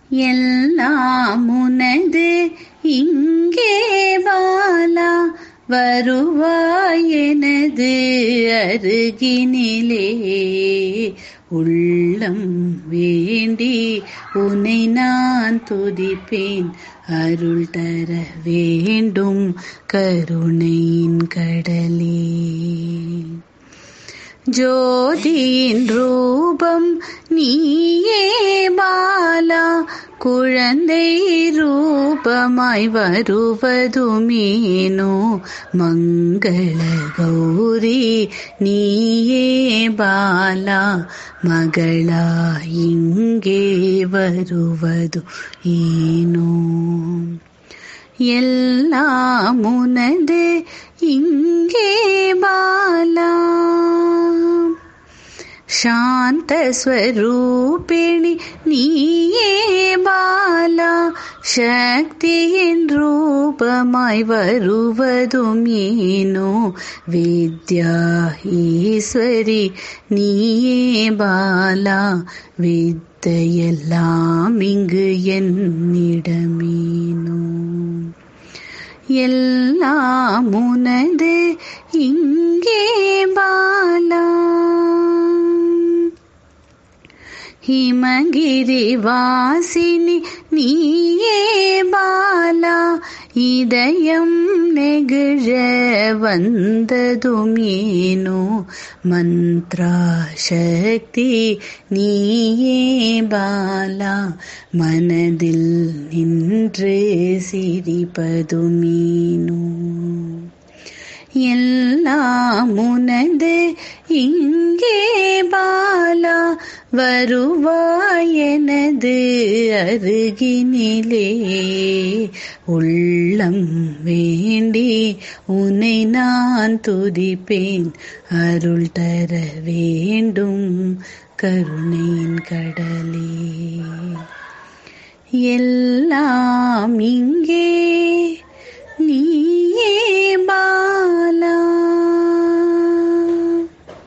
எல்லாம் உனது இங்கே பாலா வருவாய் எனது அருகினிலே உள்ளம் வேண்டி உன்னை நான் துதிப்பேன் அருள் தர வேண்டும் கருணையின் கடலே ஜோதியின் ரூபம் நீயே பாலா குழந்தை ரூபமாய் வருவதுமேனோ மங்கள கௌரி நீயே பாலா மகளா இங்கே வருவது ஏனோ எல்லாம் உனது இங்கே பாலா ಶಾಂತ ಸ್ವರೂಪಿಣಿ ನೀಯೇ ಬಾಲ ಶಕ್ತಿயின் ரூபமாய் வருவதும் ஏனோ வித்யா ஈஸ்வரி நீயே பாலா வித்தையெல்லாம் இங்கு என்னிடமேனோ எல்லாம் உனது இங்கே பாலா ஹிமகிரி வாசினி நீயே பாலா இதயம் நெகிழ வந்ததும் ஏனோ மந்த்ரா சக்தி நீயே பாலா மனதில் நின்று சிரிப்பதுமேனோ எல்லாம் உனது இங்கே பாலா வருவாய் எனது அருகினிலே உள்ளம் வேண்டி உன்னை நான் துதிப்பேன் அருள் தர வேண்டும் கருணையின் கடலே எல்லாம் இங்கே